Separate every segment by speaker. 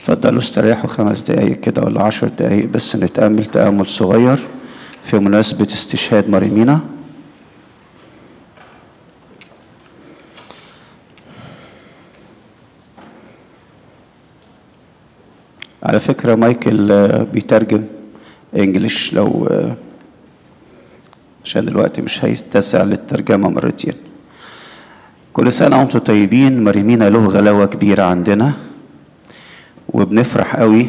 Speaker 1: اتفضلوا استريحوا خمس دقايق كده ولا عشر دقايق بس نتأمل تأمل صغير في مناسبة استشهاد مريمينا على فكرة مايكل آه، بيترجم انجليش لو آه، عشان الوقت مش هيتسع للترجمة مرتين كل سنة وانتم طيبين مريمينا له غلاوة كبيرة عندنا وبنفرح قوي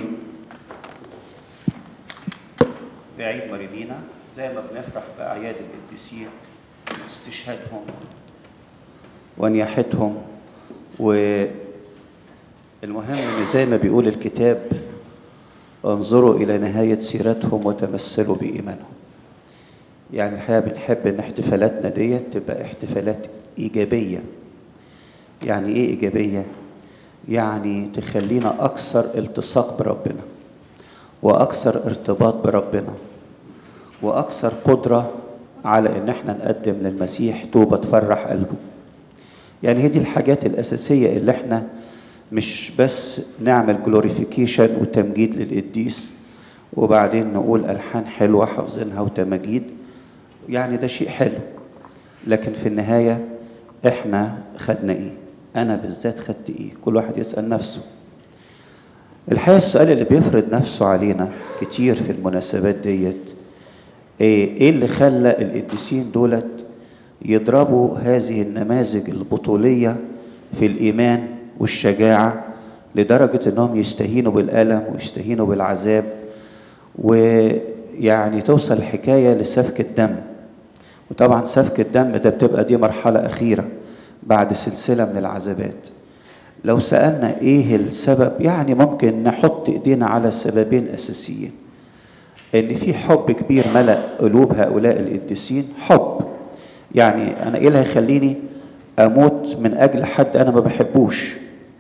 Speaker 1: بعيد مريمينا زي ما بنفرح بأعياد القديسين استشهادهم ونياحتهم والمهم ان زي ما بيقول الكتاب انظروا الى نهايه سيرتهم وتمثلوا بايمانهم يعني الحقيقه بنحب ان احتفالاتنا ديت تبقى احتفالات ايجابيه يعني ايه ايجابيه يعني تخلينا اكثر التصاق بربنا واكثر ارتباط بربنا واكثر قدره على ان احنا نقدم للمسيح توبه تفرح قلبه يعني هي دي الحاجات الاساسيه اللي احنا مش بس نعمل جلوريفيكيشن وتمجيد للقديس وبعدين نقول الحان حلوه حافظينها وتماجيد يعني ده شيء حلو لكن في النهايه احنا خدنا ايه انا بالذات خدت ايه كل واحد يسال نفسه الحقيقه السؤال اللي بيفرض نفسه علينا كتير في المناسبات ديت ايه إيه اللي خلى القديسين دولت يضربوا هذه النماذج البطوليه في الايمان والشجاعه لدرجه انهم يستهينوا بالالم ويستهينوا بالعذاب ويعني توصل الحكايه لسفك الدم وطبعا سفك الدم ده بتبقى دي مرحله اخيره بعد سلسله من العذابات لو سالنا ايه السبب يعني ممكن نحط ايدينا على سببين اساسيين ان في حب كبير ملا قلوب هؤلاء القديسين حب يعني انا ايه اللي هيخليني اموت من اجل حد انا ما بحبوش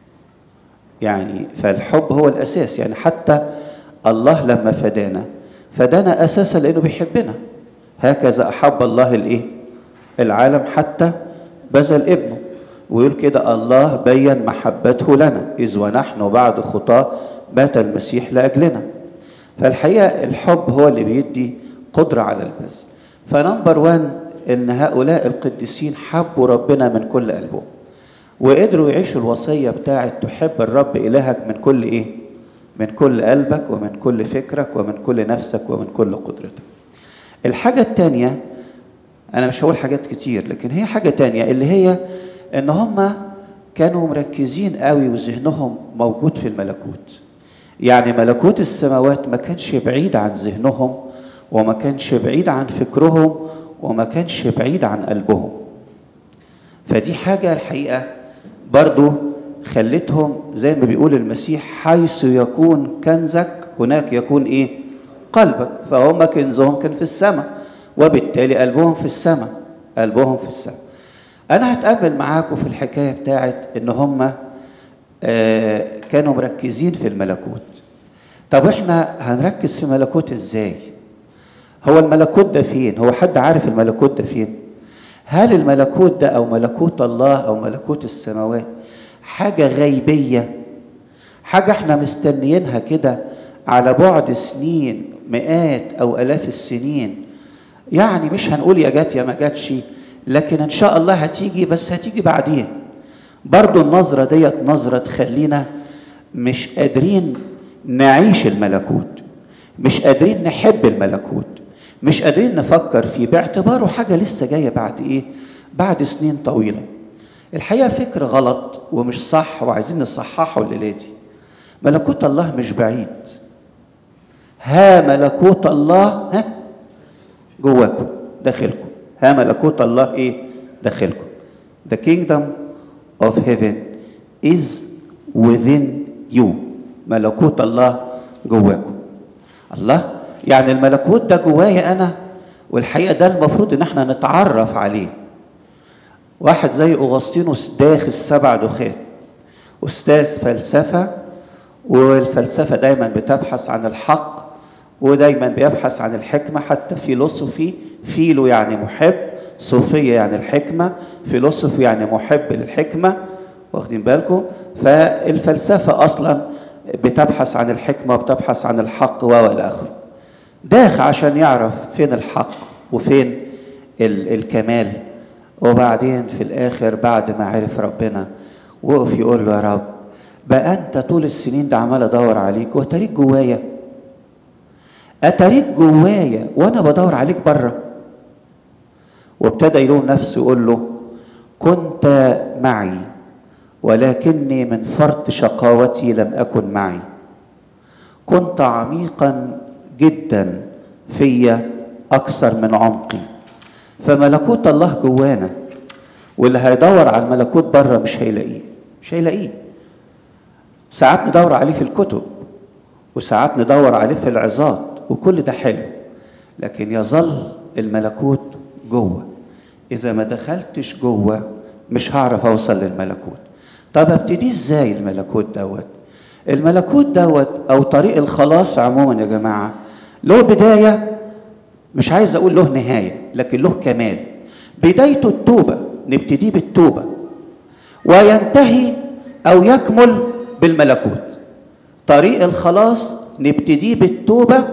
Speaker 1: يعني فالحب هو الاساس يعني حتى الله لما فدانا فدانا اساسا لانه بيحبنا هكذا احب الله الايه العالم حتى بذل ابنه ويقول كده الله بين محبته لنا اذ ونحن بعد خطاه مات المسيح لاجلنا فالحقيقه الحب هو اللي بيدي قدره على البذل فنمبر وان ان هؤلاء القديسين حبوا ربنا من كل قلبهم وقدروا يعيشوا الوصيه بتاعه تحب الرب الهك من كل ايه من كل قلبك ومن كل فكرك ومن كل نفسك ومن كل قدرتك الحاجه الثانيه انا مش هقول حاجات كتير لكن هي حاجه تانية اللي هي ان هم كانوا مركزين قوي وذهنهم موجود في الملكوت يعني ملكوت السماوات ما كانش بعيد عن ذهنهم وما كانش بعيد عن فكرهم وما كانش بعيد عن قلبهم فدي حاجة الحقيقة برضو خلتهم زي ما بيقول المسيح حيث يكون كنزك هناك يكون ايه قلبك فهم كنزهم كان في السماء وبالتالي قلبهم في السماء قلبهم في السماء انا هتأمل معاكم في الحكاية بتاعت ان هم آه كانوا مركزين في الملكوت طب احنا هنركز في ملكوت ازاي هو الملكوت ده فين هو حد عارف الملكوت ده فين هل الملكوت ده او ملكوت الله او ملكوت السماوات حاجة غيبية حاجة احنا مستنيينها كده على بعد سنين مئات او الاف السنين يعني مش هنقول يا جات يا ما جاتش لكن ان شاء الله هتيجي بس هتيجي بعدين برضو النظرة ديت نظرة تخلينا مش قادرين نعيش الملكوت مش قادرين نحب الملكوت مش قادرين نفكر فيه باعتباره حاجة لسه جاية بعد ايه بعد سنين طويلة الحقيقة فكر غلط ومش صح وعايزين نصححه الليلة دي ملكوت الله مش بعيد ها ملكوت الله ها جواكم داخلكم ها ملكوت الله ايه داخلكم the kingdom of heaven is within you ملكوت الله جواكم الله يعني الملكوت ده جوايا انا والحقيقه ده المفروض ان احنا نتعرف عليه واحد زي اغسطينوس داخل سبع دخات استاذ فلسفه والفلسفه دايما بتبحث عن الحق ودايما بيبحث عن الحكمه حتى فيلوسوفي فيلو يعني محب صوفيه يعني الحكمه فيلوسوفي يعني محب للحكمه واخدين بالكم فالفلسفه اصلا بتبحث عن الحكمة وبتبحث عن الحق والى آخره داخ عشان يعرف فين الحق وفين ال الكمال وبعدين في الآخر بعد ما عرف ربنا وقف يقول له يا رب بقى أنت طول السنين ده عمال أدور عليك وأتاريك جوايا أتاريك جوايا وأنا بدور عليك بره وابتدى يلوم نفسه يقول له كنت معي ولكني من فرط شقاوتي لم أكن معي كنت عميقا جدا فيا أكثر من عمقي فملكوت الله جوانا واللي هيدور على الملكوت بره مش هيلاقيه مش هيلاقيه ساعات ندور عليه في الكتب وساعات ندور عليه في العظات وكل ده حلو لكن يظل الملكوت جوه اذا ما دخلتش جوه مش هعرف اوصل للملكوت طب ابتدي ازاي الملكوت دوت الملكوت دوت او طريق الخلاص عموما يا جماعه له بدايه مش عايز اقول له نهايه لكن له كمال بدايته التوبه نبتدي بالتوبه وينتهي او يكمل بالملكوت طريق الخلاص نبتدي بالتوبه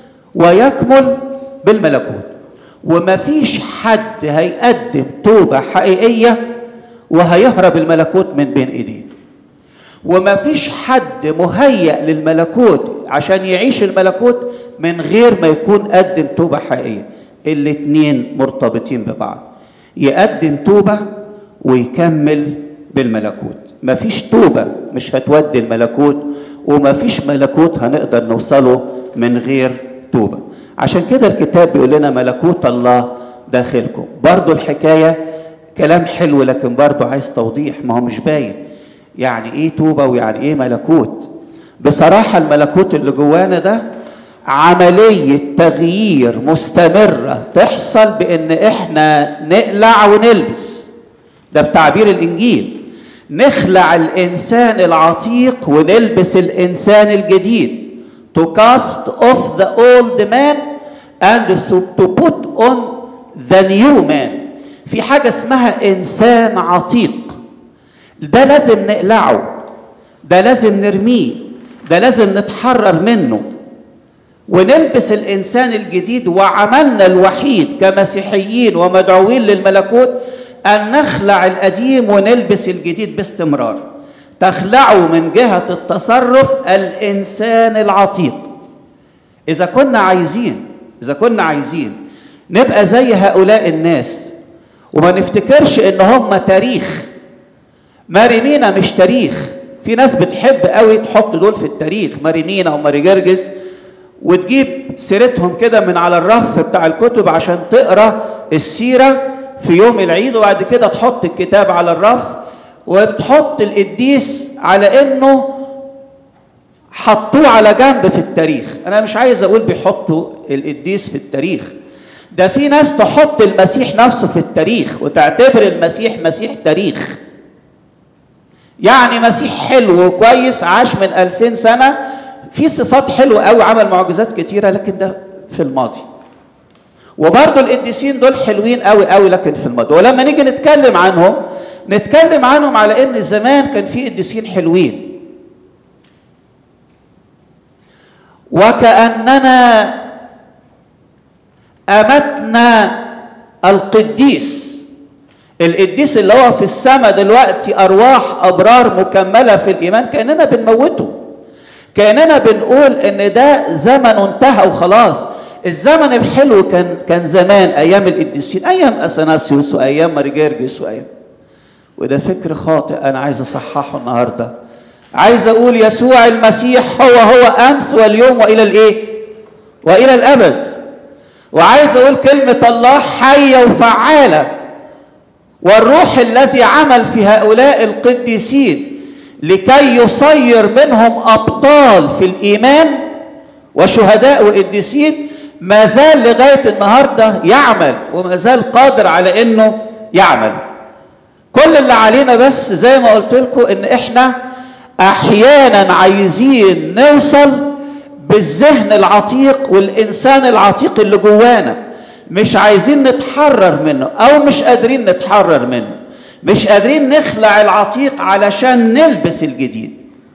Speaker 1: ويكمل بالملكوت ومفيش حد هيقدم توبه حقيقيه وهيهرب الملكوت من بين ايديه ومفيش حد مهيأ للملكوت عشان يعيش الملكوت من غير ما يكون قدم توبة حقيقية الاتنين مرتبطين ببعض يقدم توبة ويكمل بالملكوت مفيش توبة مش هتودي الملكوت ومفيش ملكوت هنقدر نوصله من غير توبة عشان كده الكتاب بيقول لنا ملكوت الله داخلكم برضو الحكاية كلام حلو لكن برضو عايز توضيح ما هو مش باين يعني ايه توبة ويعني ايه ملكوت بصراحة الملكوت اللي جوانا ده عملية تغيير مستمرة تحصل بان احنا نقلع ونلبس ده بتعبير الانجيل نخلع الانسان العتيق ونلبس الانسان الجديد to cast off the old man and to put on the new man في حاجة اسمها انسان عتيق ده لازم نقلعه ده لازم نرميه ده لازم نتحرر منه ونلبس الانسان الجديد وعملنا الوحيد كمسيحيين ومدعوين للملكوت ان نخلع القديم ونلبس الجديد باستمرار تخلعوا من جهه التصرف الانسان العتيق اذا كنا عايزين اذا كنا عايزين نبقى زي هؤلاء الناس وما نفتكرش ان هم تاريخ ماري مينا مش تاريخ في ناس بتحب قوي تحط دول في التاريخ ماري مينا وماري جرجس وتجيب سيرتهم كده من على الرف بتاع الكتب عشان تقرا السيره في يوم العيد وبعد كده تحط الكتاب على الرف وتحط القديس على انه حطوه على جنب في التاريخ انا مش عايز اقول بيحطوا القديس في التاريخ ده في ناس تحط المسيح نفسه في التاريخ وتعتبر المسيح مسيح تاريخ يعني مسيح حلو وكويس عاش من ألفين سنة في صفات حلوة قوي عمل معجزات كتيرة لكن ده في الماضي وبرضه القديسين دول حلوين قوي قوي لكن في الماضي ولما نيجي نتكلم عنهم نتكلم عنهم على ان زمان كان في قديسين حلوين وكأننا أمتنا القديس القديس اللي هو في السماء دلوقتي أرواح أبرار مكملة في الإيمان كأننا بنموته كأننا بنقول إن ده زمن انتهى وخلاص الزمن الحلو كان كان زمان أيام القديسين أيام أثناسيوس وأيام مارجرجس وأيام وده فكر خاطئ أنا عايز أصححه النهارده عايز أقول يسوع المسيح هو هو أمس واليوم وإلى الإيه؟ وإلى الأبد وعايز أقول كلمة الله حية وفعالة والروح الذي عمل في هؤلاء القديسين لكي يصير منهم ابطال في الايمان وشهداء وقديسين ما زال لغايه النهارده يعمل وما زال قادر على انه يعمل كل اللي علينا بس زي ما قلت لكم ان احنا احيانا عايزين نوصل بالذهن العتيق والانسان العتيق اللي جوانا مش عايزين نتحرر منه او مش قادرين نتحرر منه مش قادرين نخلع العتيق علشان نلبس الجديد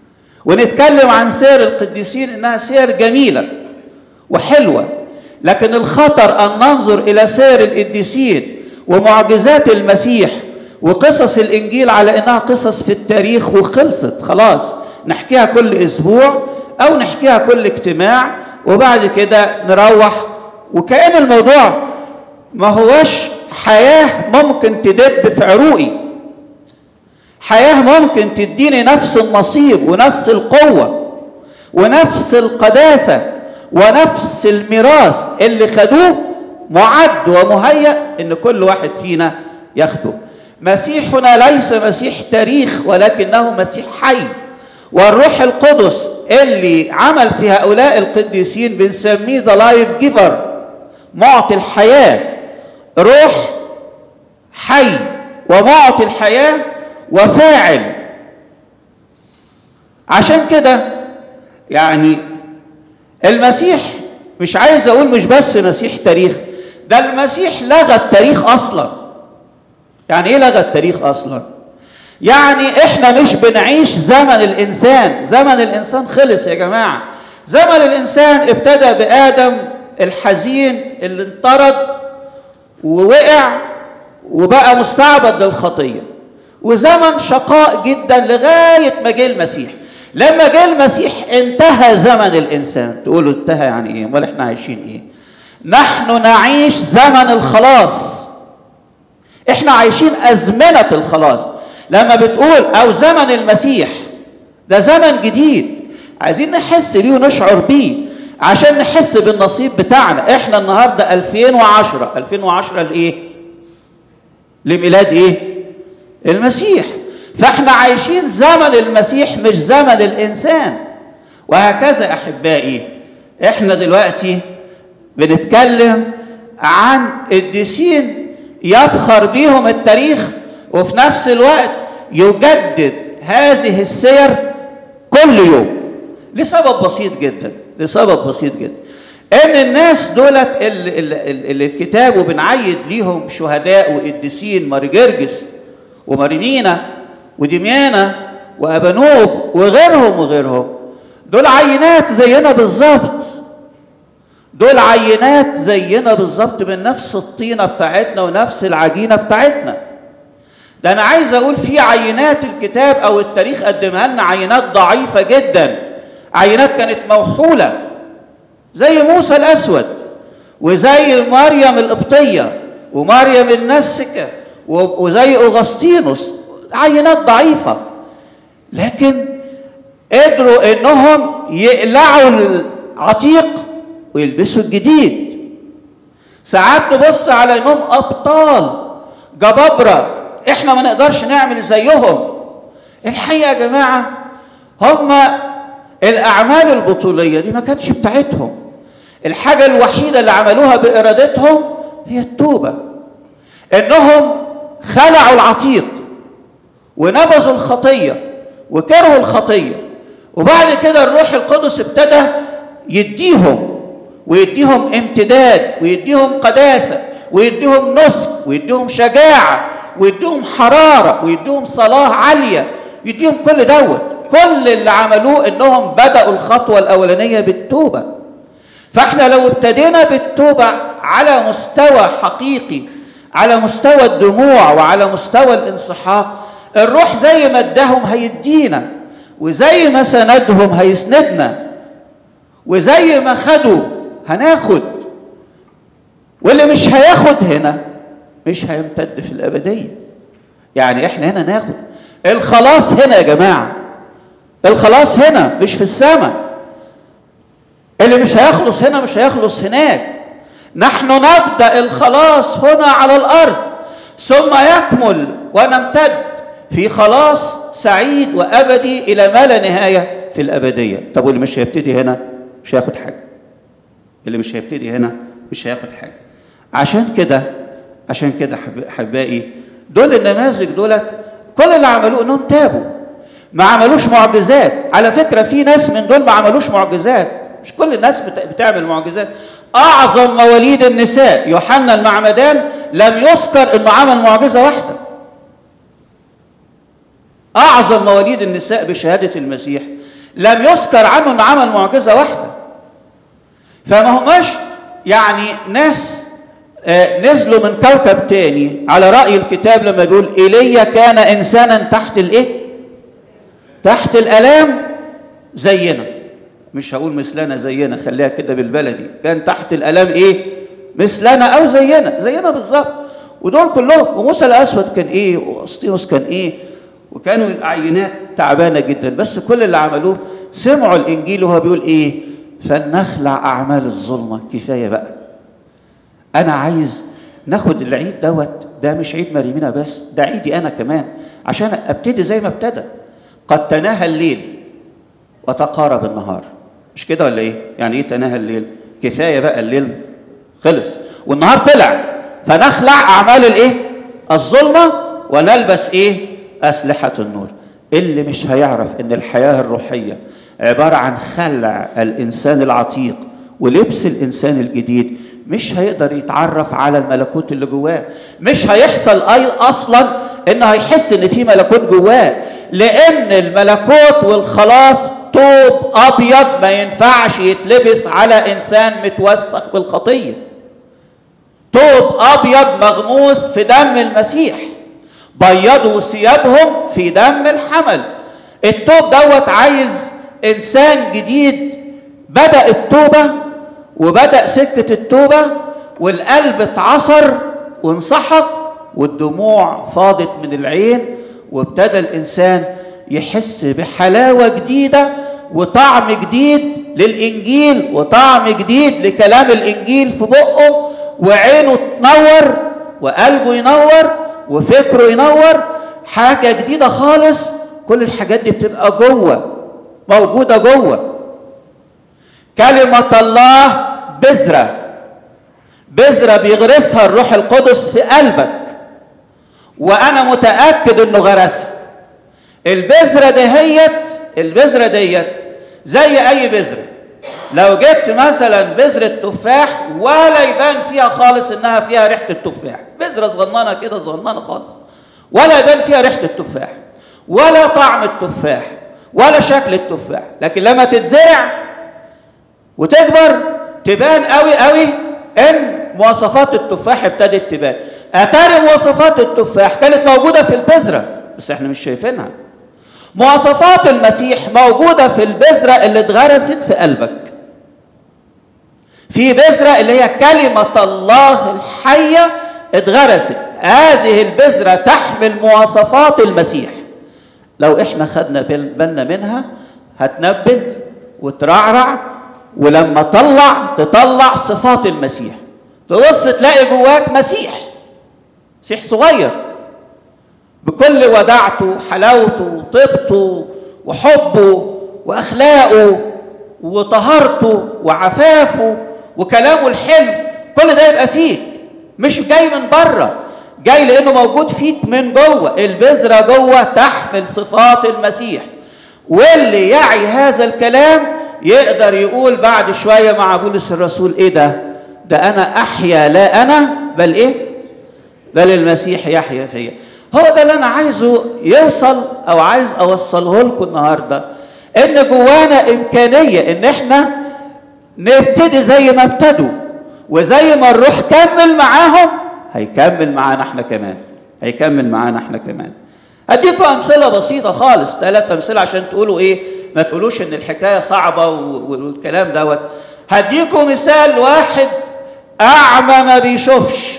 Speaker 1: ونتكلم عن سير القديسين انها سير جميله وحلوه لكن الخطر ان ننظر الى سير القديسين ومعجزات المسيح وقصص الانجيل على انها قصص في التاريخ وخلصت خلاص نحكيها كل اسبوع او نحكيها كل اجتماع وبعد كده نروح وكأن الموضوع ما هوش حياة ممكن تدب في عروقي حياة ممكن تديني نفس النصيب ونفس القوة ونفس القداسة ونفس الميراث اللي خدوه معد ومهيأ ان كل واحد فينا ياخده مسيحنا ليس مسيح تاريخ ولكنه مسيح حي والروح القدس اللي عمل في هؤلاء القديسين بنسميه ذا لايف جيفر معطي الحياه روح حي ومعطي الحياه وفاعل عشان كده يعني المسيح مش عايز اقول مش بس مسيح تاريخ ده المسيح لغى التاريخ اصلا يعني ايه لغى التاريخ اصلا يعني احنا مش بنعيش زمن الانسان زمن الانسان خلص يا جماعه زمن الانسان ابتدى بادم الحزين اللي انطرد ووقع وبقى مستعبد للخطيه وزمن شقاء جدا لغايه ما جه المسيح لما جه المسيح انتهى زمن الانسان تقولوا انتهى يعني ايه امال احنا عايشين ايه نحن نعيش زمن الخلاص احنا عايشين ازمنه الخلاص لما بتقول او زمن المسيح ده زمن جديد عايزين نحس بيه ونشعر بيه عشان نحس بالنصيب بتاعنا احنا النهارده 2010 2010 لايه لميلاد ايه المسيح فاحنا عايشين زمن المسيح مش زمن الانسان وهكذا احبائي احنا دلوقتي بنتكلم عن قديسين يفخر بيهم التاريخ وفي نفس الوقت يجدد هذه السير كل يوم لسبب بسيط جدا لسبب بسيط جدا ان الناس دولت اللي, اللي, اللي الكتاب وبنعيد ليهم شهداء وقديسين ماري جرجس ومارينينا ودميانة وأبانوب وغيرهم وغيرهم دول عينات زينا بالظبط دول عينات زينا بالظبط من نفس الطينة بتاعتنا ونفس العجينة بتاعتنا ده أنا عايز أقول في عينات الكتاب أو التاريخ قدمها لنا عينات ضعيفة جدا عينات كانت موحولة زي موسى الأسود وزي مريم القبطية ومريم النسكة وزي أغسطينوس عينات ضعيفة لكن قدروا انهم يقلعوا العتيق ويلبسوا الجديد ساعات نبص على انهم ابطال جبابرة احنا ما نقدرش نعمل زيهم الحقيقة يا جماعة هم الاعمال البطولية دي ما كانتش بتاعتهم الحاجة الوحيدة اللي عملوها بارادتهم هي التوبة انهم خلعوا العتيق ونبذوا الخطيه وكرهوا الخطيه وبعد كده الروح القدس ابتدى يديهم ويديهم امتداد ويديهم قداسه ويديهم نسك ويديهم شجاعه ويديهم حراره ويديهم صلاه عاليه يديهم كل دوت كل اللي عملوه انهم بداوا الخطوه الاولانيه بالتوبه فاحنا لو ابتدينا بالتوبه على مستوى حقيقي على مستوى الدموع وعلى مستوى الانسحاق الروح زي ما اداهم هيدينا وزي ما سندهم هيسندنا وزي ما خدوا هناخد واللي مش هياخد هنا مش هيمتد في الأبدية يعني احنا هنا ناخد الخلاص هنا يا جماعة الخلاص هنا مش في السماء اللي مش هيخلص هنا مش هيخلص هناك نحن نبدأ الخلاص هنا على الأرض ثم يكمل ونمتد في خلاص سعيد وابدي الى ما لا نهايه في الابديه طب واللي مش هيبتدي هنا مش هياخد حاجه اللي مش هيبتدي هنا مش هياخد حاجه عشان كده عشان كده حبائي دول النماذج دولت كل اللي عملوه انهم تابوا ما عملوش معجزات على فكره في ناس من دول ما عملوش معجزات مش كل الناس بتعمل معجزات اعظم مواليد النساء يوحنا المعمدان لم يذكر انه عمل معجزه واحده اعظم مواليد النساء بشهاده المسيح لم يذكر عنه انه عمل معجزه واحده فما هماش يعني ناس آه، نزلوا من كوكب تاني على رأي الكتاب لما بيقول إيليا كان إنسانا تحت الإيه؟ تحت الآلام زينا مش هقول مثلنا زينا خليها كده بالبلدي كان تحت الآلام إيه؟ مثلنا أو زينا زينا بالظبط ودول كلهم وموسى الأسود كان إيه؟ وأسطينوس كان إيه؟ وكانوا العينات تعبانة جدا بس كل اللي عملوه سمعوا الإنجيل وهو بيقول إيه؟ فلنخلع أعمال الظلمة كفاية بقى انا عايز ناخد العيد دوت ده مش عيد مريمينا بس ده عيدي انا كمان عشان ابتدي زي ما ابتدى قد تناهى الليل وتقارب النهار مش كده ولا ايه يعني ايه تناهى الليل كفايه بقى الليل خلص والنهار طلع فنخلع اعمال الايه الظلمه ونلبس ايه اسلحه النور اللي مش هيعرف ان الحياه الروحيه عباره عن خلع الانسان العتيق ولبس الانسان الجديد مش هيقدر يتعرف على الملكوت اللي جواه مش هيحصل اي اصلا انه هيحس ان في ملكوت جواه لان الملكوت والخلاص طوب ابيض ما ينفعش يتلبس على انسان متوسخ بالخطيه طوب ابيض مغموس في دم المسيح بيضوا ثيابهم في دم الحمل التوب دوت عايز انسان جديد بدا التوبه وبدأ سكة التوبة والقلب اتعصر وانسحق والدموع فاضت من العين وابتدى الإنسان يحس بحلاوة جديدة وطعم جديد للإنجيل وطعم جديد لكلام الإنجيل في بقه وعينه تنور وقلبه ينور وفكره ينور حاجة جديدة خالص كل الحاجات دي بتبقى جوه موجودة جوه كلمة الله بذرة بذرة بيغرسها الروح القدس في قلبك وأنا متأكد إنه غرسها البذرة دهيت البذرة ديت زي أي بذرة لو جبت مثلا بذرة تفاح ولا يبان فيها خالص إنها فيها ريحة التفاح بذرة صغننة كده صغننة خالص ولا يبان فيها ريحة التفاح ولا طعم التفاح ولا شكل التفاح لكن لما تتزرع وتكبر تبان قوي قوي ان مواصفات التفاح ابتدت تبان اتاري مواصفات التفاح كانت موجوده في البذره بس احنا مش شايفينها مواصفات المسيح موجوده في البذره اللي اتغرست في قلبك في بذره اللي هي كلمه الله الحيه اتغرست هذه البذره تحمل مواصفات المسيح لو احنا خدنا بالنا منها هتنبت وترعرع ولما طلع تطلع صفات المسيح تبص تلاقي جواك مسيح مسيح صغير بكل ودعته حلاوته طيبته وحبه واخلاقه وطهارته وعفافه وكلامه الحلو كل ده يبقى فيك مش جاي من بره جاي لانه موجود فيك من جوه البذره جوه تحمل صفات المسيح واللي يعي هذا الكلام يقدر يقول بعد شويه مع بولس الرسول ايه ده ده انا احيا لا انا بل ايه بل المسيح يحيا فيا هو ده اللي انا عايزه يوصل او عايز اوصله لكم النهارده ان جوانا امكانيه ان احنا نبتدي زي ما ابتدوا وزي ما الروح كمل معاهم هيكمل معانا احنا كمان هيكمل معانا احنا كمان اديكم امثله بسيطه خالص ثلاث امثله عشان تقولوا ايه ما تقولوش ان الحكايه صعبه والكلام دوت هديكم مثال واحد اعمى ما بيشوفش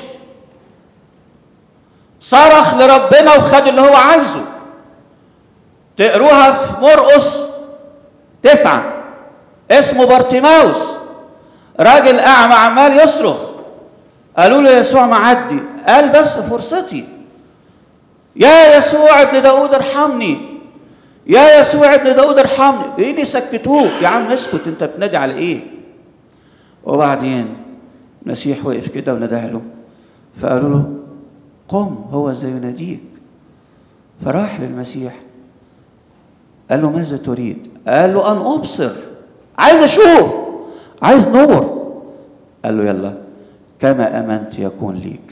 Speaker 1: صرخ لربنا وخد اللي هو عايزه تقروها في مرقس تسعة اسمه بارتيماوس راجل أعمى عمال يصرخ قالوا له يسوع معدي قال بس فرصتي يا يسوع ابن داود ارحمني يا يسوع ابن داود ارحمني ايه سكتوه يا عم اسكت انت بتنادي على ايه وبعدين المسيح وقف كده ونده له فقالوا له قم هو زي يناديك فراح للمسيح قال له ماذا تريد قال له ان ابصر عايز اشوف عايز نور قال له يلا كما امنت يكون ليك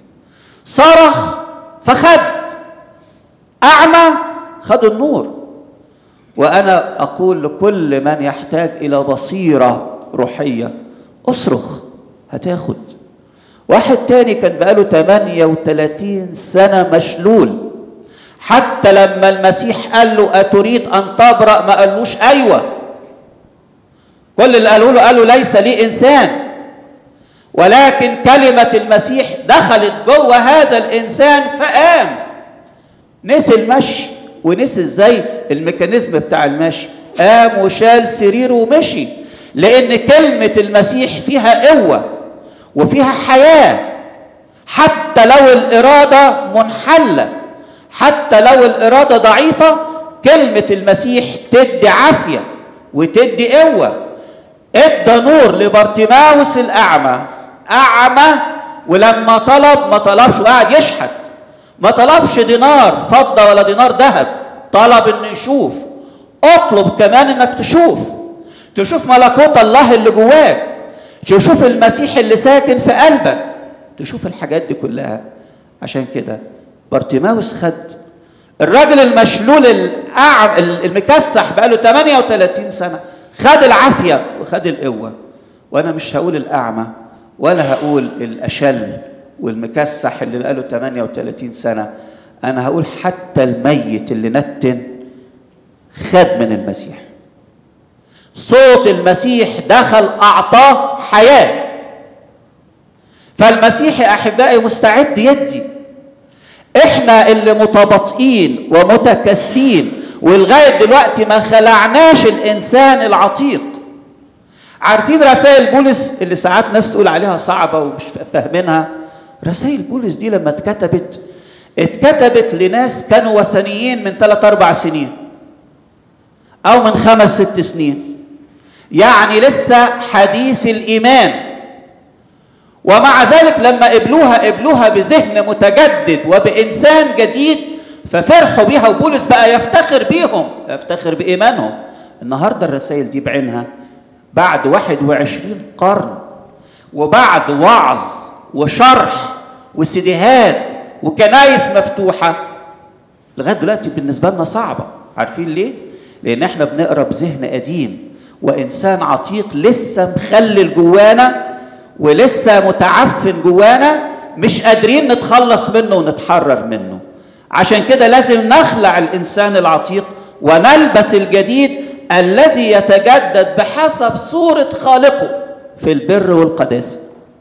Speaker 1: صرخ فخد اعمى خد النور وانا اقول لكل من يحتاج الى بصيره روحيه اصرخ هتاخد واحد تاني كان بقاله 38 سنه مشلول حتى لما المسيح قال له اتريد ان تبرا ما قالوش ايوه كل اللي قالوا له قالوا ليس لي انسان ولكن كلمه المسيح دخلت جوه هذا الانسان فقام نسي المشي ونسي ازاي الميكانيزم بتاع المشي قام وشال سريره ومشي لان كلمه المسيح فيها قوه وفيها حياه حتى لو الاراده منحله حتى لو الاراده ضعيفه كلمه المسيح تدي عافيه وتدي قوه ادى نور لبرتماوس الاعمى اعمى ولما طلب ما طلبش وقعد يشحت ما طلبش دينار فضه ولا دينار ذهب طلب انه يشوف اطلب كمان انك تشوف تشوف ملكوت الله اللي جواك تشوف المسيح اللي ساكن في قلبك تشوف الحاجات دي كلها عشان كده بارتيماوس خد الراجل المشلول الأعم المكسح بقاله 38 سنه خد العافيه وخد القوه وانا مش هقول الاعمى ولا هقول الاشل والمكسح اللي بقاله 38 سنه انا هقول حتى الميت اللي نتن خد من المسيح صوت المسيح دخل اعطاه حياه فالمسيح يا احبائي مستعد يدي احنا اللي متباطئين ومتكاسلين ولغايه دلوقتي ما خلعناش الانسان العتيق عارفين رسائل بولس اللي ساعات ناس تقول عليها صعبه ومش فاهمينها رسائل بولس دي لما اتكتبت اتكتبت لناس كانوا وثنيين من ثلاث اربع سنين او من خمس ست سنين يعني لسه حديث الايمان ومع ذلك لما قبلوها قبلوها بذهن متجدد وبانسان جديد ففرحوا بيها وبولس بقى يفتخر بيهم يفتخر بايمانهم النهارده الرسائل دي بعينها بعد 21 قرن وبعد وعظ وشرح وسيديهات وكنايس مفتوحه لغايه دلوقتي بالنسبه لنا صعبه عارفين ليه لان احنا بنقرا بذهن قديم وانسان عتيق لسه مخلل جوانا ولسه متعفن جوانا مش قادرين نتخلص منه ونتحرر منه عشان كده لازم نخلع الانسان العتيق ونلبس الجديد الذي يتجدد بحسب صوره خالقه في البر والقداسه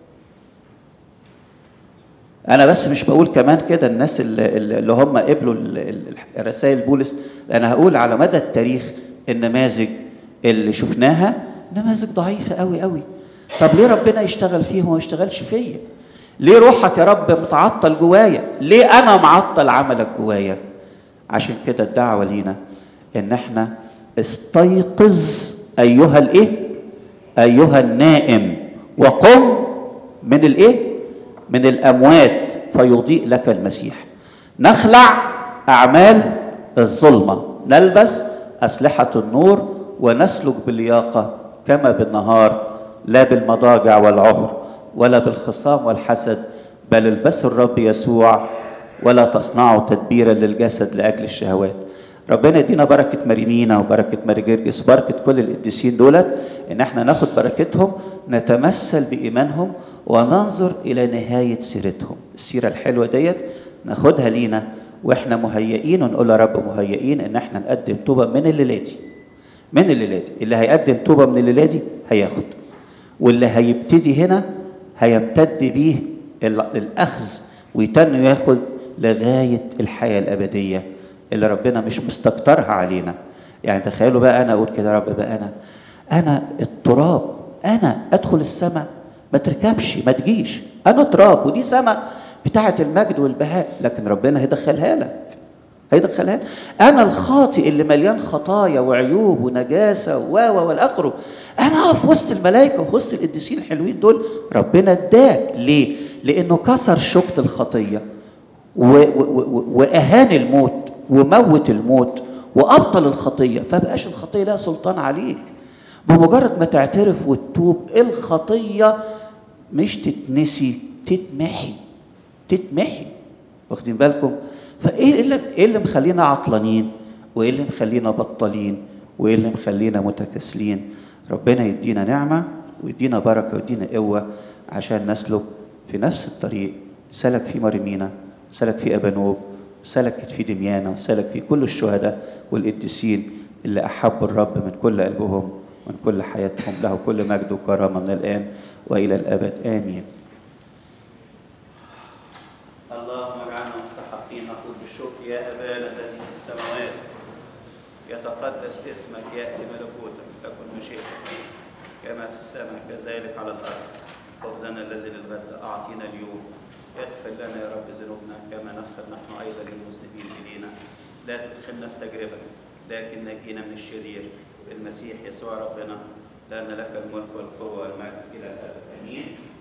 Speaker 1: انا بس مش بقول كمان كده الناس اللي, اللي هم قبلوا الرسائل بولس انا هقول على مدى التاريخ النماذج اللي شفناها نماذج ضعيفه قوي قوي طب ليه ربنا يشتغل فيهم وما يشتغلش فيا ليه روحك يا رب متعطل جوايا ليه انا معطل عملك جوايا عشان كده الدعوه لينا ان احنا استيقظ ايها الايه ايها النائم وقم من الايه من الاموات فيضيء لك المسيح نخلع اعمال الظلمه نلبس اسلحه النور ونسلك باللياقه كما بالنهار لا بالمضاجع والعهر ولا بالخصام والحسد بل البسوا الرب يسوع ولا تصنعوا تدبيرا للجسد لاجل الشهوات ربنا يدينا بركة مريمينا وبركة ماري جرجس بركة كل القديسين دولت إن احنا ناخد بركتهم نتمثل بإيمانهم وننظر إلى نهاية سيرتهم السيرة الحلوة ديت ناخدها لينا واحنا مهيئين ونقول يا رب مهيئين ان احنا نقدم توبة من الليلة دي من الليلة دي اللي هيقدم توبة من الليلة دي هياخد واللي هيبتدي هنا هيمتد بيه الأخذ ويتن ياخذ لغاية الحياة الأبدية اللي ربنا مش مستكترها علينا يعني تخيلوا بقى أنا أقول كده يا رب بقى أنا أنا التراب أنا أدخل السماء ما تركبش ما تجيش أنا تراب ودي سماء بتاعة المجد والبهاء لكن ربنا هيدخلها لك هيدخلها لك أنا الخاطئ اللي مليان خطايا وعيوب ونجاسة و و والآخره أنا أقف وسط الملائكة وفي وسط القديسين الحلوين دول ربنا اداك ليه؟ لأنه كسر شوكة الخطية وأهان الموت وموت الموت وأبطل الخطية فبقاش الخطية لها سلطان عليك بمجرد ما تعترف وتتوب الخطية مش تتنسي تتمحي تتمحي واخدين بالكم فايه اللي ايه اللي مخلينا عطلانين وايه اللي مخلينا بطالين وايه اللي مخلينا متكاسلين ربنا يدينا نعمه ويدينا بركه ويدينا قوه عشان نسلك في نفس الطريق سلك فيه مريمينا سلك فيه ابانوب سلكت في دميانة وسلك في كل الشهداء والقديسين اللي أحبوا الرب من كل قلبهم ومن كل حياتهم له كل مجد وكرامة من الآن وإلى الأبد آمين اللهم اجعلنا مستحقين نقول بالشكر يا أبانا الذي في السماوات يتقدس اسمك يأتي ملكوتك تكن مشيئتك كما في السماء كذلك على الأرض خبزنا الذي للغد أعطينا اليوم اغفر لنا يا رب ذنوبنا كما نغفر نحن ايضا للمذنبين الينا لا تدخلنا في تجربه لكن نجينا من الشرير بالمسيح يسوع ربنا لان لك الملك والقوه والمجد الى الابد امين